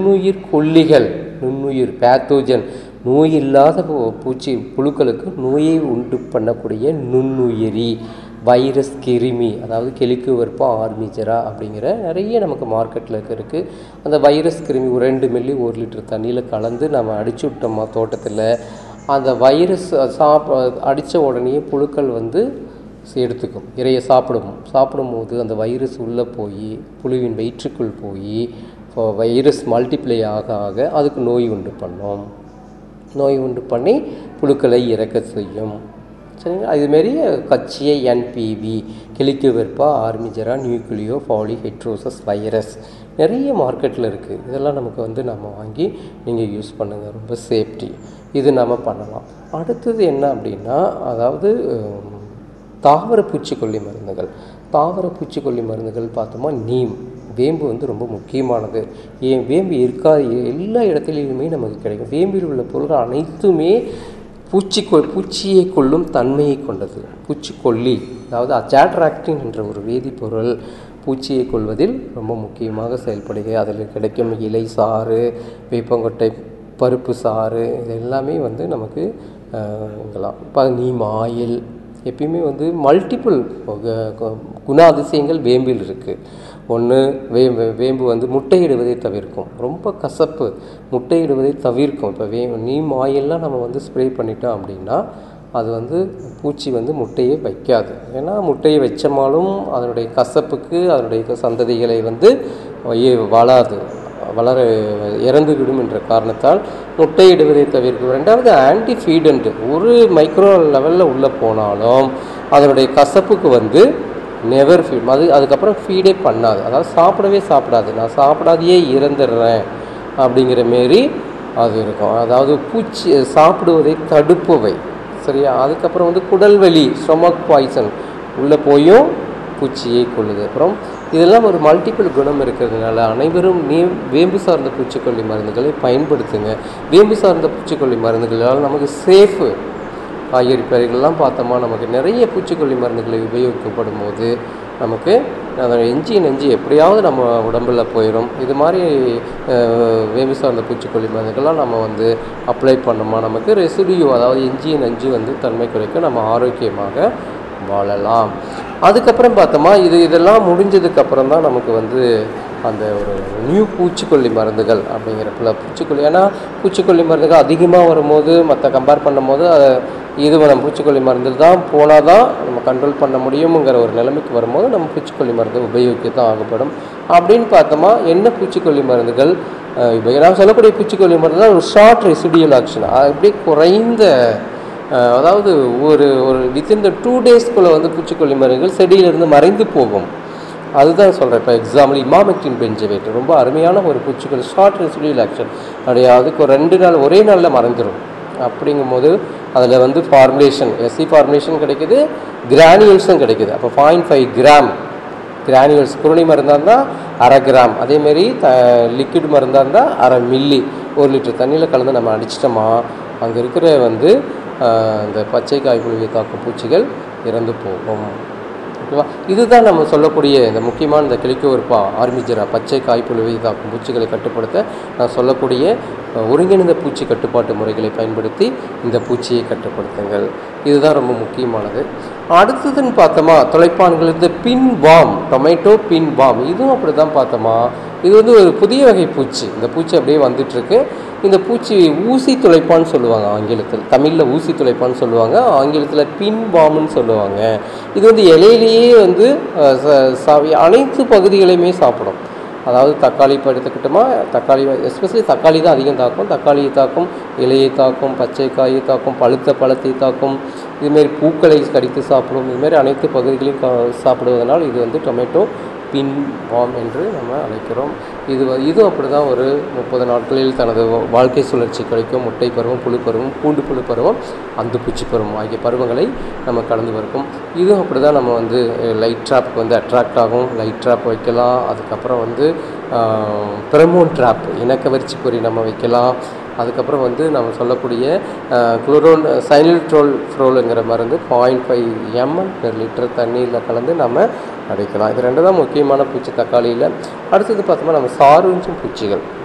நுண்ணுயிர் கொல்லிகள் நுண்ணுயிர் பேத்தோஜன் நோய் இல்லாத பூ- பூச்சி புழுக்களுக்கு நோயை உண்டு பண்ணக்கூடிய நுண்ணுயிரி வைரஸ் கிருமி அதாவது கெலிக்கு வெப்பம் ஆர்மிஜரா அப்படிங்கிற நிறைய நமக்கு மார்க்கெட்டில் இருக்குது அந்த வைரஸ் கிருமி ஒரு ரெண்டு மில்லி ஒரு லிட்டர் தண்ணியில் கலந்து நம்ம அடிச்சு விட்டோமா தோட்டத்தில் அந்த வைரஸ் சாப் அடித்த உடனே புழுக்கள் வந்து எடுத்துக்கும் இறைய சாப்பிடும் சாப்பிடும்போது அந்த வைரஸ் உள்ளே போய் புழுவின் வயிற்றுக்குள் போய் வைரஸ் மல்டிப்ளை ஆக ஆக அதுக்கு நோய் உண்டு பண்ணும் நோய் உண்டு பண்ணி புழுக்களை இறக்க செய்யும் சரிங்களா இதுமாரி கச்சிய என்பிவி கிளிக்கு வெப்பா ஆர்மிஜரா நியூக்ளியோ ஃபாலி ஹெட்ரோசஸ் வைரஸ் நிறைய மார்க்கெட்டில் இருக்குது இதெல்லாம் நமக்கு வந்து நம்ம வாங்கி நீங்கள் யூஸ் பண்ணுங்கள் ரொம்ப சேஃப்டி இது நம்ம பண்ணலாம் அடுத்தது என்ன அப்படின்னா அதாவது உம், தாவர பூச்சிக்கொல்லி மருந்துகள் தாவர பூச்சிக்கொல்லி மருந்துகள் பார்த்தோமா நீம் வேம்பு வந்து ரொம்ப முக்கியமானது ஏன் வேம்பு இருக்கா எல்லா இடத்துலையுமே நமக்கு கிடைக்கும் வேம்பில் உள்ள பொருள்கள் அனைத்துமே பூச்சிக்கொ பூச்சியை கொல்லும் தன்மையை கொண்டது பூச்சிக்கொல்லி அதாவது அஜாட்ராக்டின் என்ற ஒரு வேதிப்பொருள் பூச்சியை கொல்வதில் ரொம்ப முக்கியமாக செயல்படுகிறது அதில் கிடைக்கும் இலை சாறு வேப்பங்கொட்டை பருப்பு சாறு இது எல்லாமே வந்து நமக்கு அஹ், இதெல்லாம் இப்போ நீம் ஆயில் எப்பயுமே வந்து மல்டிபிள் குணாதிசயங்கள் வேம்பில் இருக்குது ஒன்று வேம்பு வேம்பு வந்து முட்டையிடுவதை தவிர்க்கும் ரொம்ப கசப்பு முட்டையிடுவதை தவிர்க்கும் இப்போ வே நீம் ஆயிலெலாம் நம்ம வந்து ஸ்ப்ரே பண்ணிட்டோம் அப்படின்னா அது வந்து பூச்சி வந்து முட்டையை வைக்காது ஏன்னா முட்டையை வச்சமாலும் அதனுடைய கசப்புக்கு அதனுடைய சந்ததிகளை வந்து வய- வளாது வளர இறந்துவிடும் என்ற காரணத்தால் முட்டையிடுவதை தவிர்க்கும் ரெண்டாவது ஆன்டி ஃபீடன்ட் ஒரு மைக்ரோ லெவலில் உள்ளே போனாலும் அதனுடைய கசப்புக்கு வந்து நெவர் ஃபீட் அது அதுக்கப்புறம் ஃபீடே பண்ணாது அதாவது சாப்பிடவே சாப்பிடாது நான் சாப்பிடாதையே இறந்துடுறேன் அப்படிங்கிற மாரி அது இருக்கும் அதாவது பூச்சி சாப்பிடுவதை தடுப்பவை சரியா அதுக்கப்புறம் வந்து குடல்வலி ஸ்டொமக் பாய்சன் உள்ளே போயும் பூச்சியை கொள்ளுது அப்புறம் இதெல்லாம் ஒரு மல்டிபிள் குணம் இருக்கிறதுனால அனைவரும் நீ வேம்பு சார்ந்த பூச்சிக்கொல்லி மருந்துகளை பயன்படுத்துங்க வேம்பு சார்ந்த பூச்சிக்கொல்லி மருந்துகளால் நமக்கு சேஃபு காய்கறி பயிர்கள்லாம் பார்த்தோமா நமக்கு நிறைய பூச்சிக்கொல்லி மருந்துகளை உபயோகிக்கப்படும் போது நமக்கு அந்த எஞ்சி நெஞ்சு எப்படியாவது நம்ம உடம்புல போயிடும் இது மாதிரி அஹ், வேம்பு சார்ந்த பூச்சிக்கொல்லி மருந்துகள்லாம் நம்ம வந்து அப்ளை பண்ணோமா நமக்கு ரெசிடியூ அதாவது எஞ்சி நெஞ்சு வந்து தன்மை குறைக்க நம்ம ஆரோக்கியமாக வாழலாம் அதுக்கப்புறம் பார்த்தோமா இது இதெல்லாம் முடிஞ்சதுக்கப்புறம் தான் நமக்கு வந்து அந்த ஒரு நியூ பூச்சிக்கொல்லி மருந்துகள் அப்படிங்கிற பல பூச்சிக்கொல்லி ஏன்னா பூச்சிக்கொல்லி மருந்துகள் அதிகமாக வரும்போது மற்ற கம்பேர் பண்ணும்போது அஹ், இது நம்ம பூச்சிக்கொல்லி மருந்து தான் போனால் தான் நம்ம கண்ட்ரோல் பண்ண முடியுங்கிற ஒரு நிலைமைக்கு வரும்போது நம்ம பூச்சிக்கொல்லி மருந்து உபயோகிக்க தான் ஆகப்படும் அப்படின்னு பார்த்தோமா என்ன பூச்சிக்கொல்லி மருந்துகள் அஹ், இப்போ நான் சொல்லக்கூடிய பூச்சிக்கொல்லி மருந்து தான் ஒரு ஷார்ட் ரெசிடியல் ஆக்ஷன் அப்படியே குறைந்த அஹ் அதாவது ஒரு ஒரு வித்தின் த டூ டேஸ்க்குள்ளே வந்து பூச்சிக்கொல்லி மருந்துகள் செடியிலிருந்து மறைந்து போகும் அதுதான் சொல்கிறேன் இப்போ எக்ஸாம்பிள் இமாமெக்டின் பெஞ்சவேட் ரொம்ப அருமையான ஒரு பூச்சிக்கொல்லி ஷார்ட் ரெசிடியல் ஆக்ஷன் அப்படியே அதுக்கு ஒரு ரெண்டு நாள் ஒரே நாளில் மறைஞ்சிரும் அப்படிங்கும்போது அதில் வந்து ஃபார்முலேஷன் எஸ்சி ஃபார்முலேஷன் கிடைக்குது கிரானியூல்ஸும் கிடைக்குது அப்போ பாயிண்ட் ஃபைவ் கிராம் கிரானியூல்ஸ் குருணை மருந்தாக இருந்தால் அரை கிராம் அதேமாரி த லிக்விட் மருந்தாக இருந்தால் அரை மில்லி ஒரு லிட்டர் தண்ணியில் கலந்து நம்ம அடிச்சிட்டோமா அங்கே இருக்கிற வந்து ஆஹ், இந்த பச்சை காய்ப்புழுவை தாக்கும் பூச்சிகள் இறந்து போகும் ஓகேவா இதுதான் நம்ம சொல்லக்கூடிய இந்த முக்கியமான இந்த கிளிக்கோர்பா ஆர்மிஜரா பச்சை காய்ப்புழுவை தாக்கும் பூச்சிகளை கட்டுப்படுத்த நான் சொல்லக்கூடிய அஹ், ஒருங்கிணைந்த பூச்சி கட்டுப்பாட்டு முறைகளை பயன்படுத்தி இந்த பூச்சியை கட்டுப்படுத்துங்கள் இதுதான் ரொம்ப முக்கியமானது அடுத்ததுன்னு பார்த்தோமா தொலைப்பான்கள் இந்த pinworm tomato pinworm இதுவும் அப்படி தான் பார்த்தோமா இது வந்து ஒரு புதிய வகை பூச்சி இந்த பூச்சி அப்படியே வந்துட்டுருக்கு இந்த பூச்சி ஊசி துளைப்பான்னு சொல்லுவாங்க ஆங்கிலத்தில் தமிழில் ஊசி துளைப்பான்னு சொல்லுவாங்க ஆங்கிலத்தில் பின் பாம்னு சொல்லுவாங்க இது வந்து இலையிலேயே வந்து அஹ், ச- சாவி அனைத்து பகுதிகளையுமே சாப்பிடும் அதாவது தக்காளி இப்போ எடுத்துக்கிட்டோமா தக்காளி எஸ்பெஷலி தக்காளி தான் அதிகம் தாக்கும் தக்காளியை தாக்கும் இலையை தாக்கும் பச்சை காயை தாக்கும் பழுத்த பழத்தை தாக்கும் இதுமாரி பூக்களை கடித்து சாப்பிடும் இதுமாரி அனைத்து பகுதிகளையும் கா- சாப்பிடுவதனால் இது வந்து டொமேட்டோ பின் பாம் என்று நம்ம அழைக்கிறோம் இது வ- இதுவும் அப்படி தான் ஒரு முப்பது நாட்களில் தனது வா- வாழ்க்கை சுழற்சி கிடைக்கும் முட்டை பருவம் புழு பருவம் பூண்டு புழு பருவம் அந்த பூச்சி பருவம் ஆகிய பருவங்களை நம்ம கடந்து வரும் இதுவும் அப்படி தான் நம்ம வந்து லைட் ட்ராப்க்கு வந்து அட்ராக்ட் ஆகும் லைட் ட்ராப் வைக்கலாம் அதுக்கப்புறம் வந்து பிரமோன் ட்ராப் இனக்கவர்ச்சி பொறி நம்ம வைக்கலாம் அதுக்கப்புறம் வந்து நம்ம சொல்லக்கூடிய குளோரோன் சைனில்ட்ரோல் ஃப்ரோலுங்கிற மருந்து point five ml per litre தண்ணியில் கலந்து நம்ம அடிக்கலாம் இது ரெண்டு தான் முக்கியமான பூச்சி தக்காளியில் அடுத்தது பார்த்தோம்னா நம்ம சாருஞ்சும் பூச்சிகள்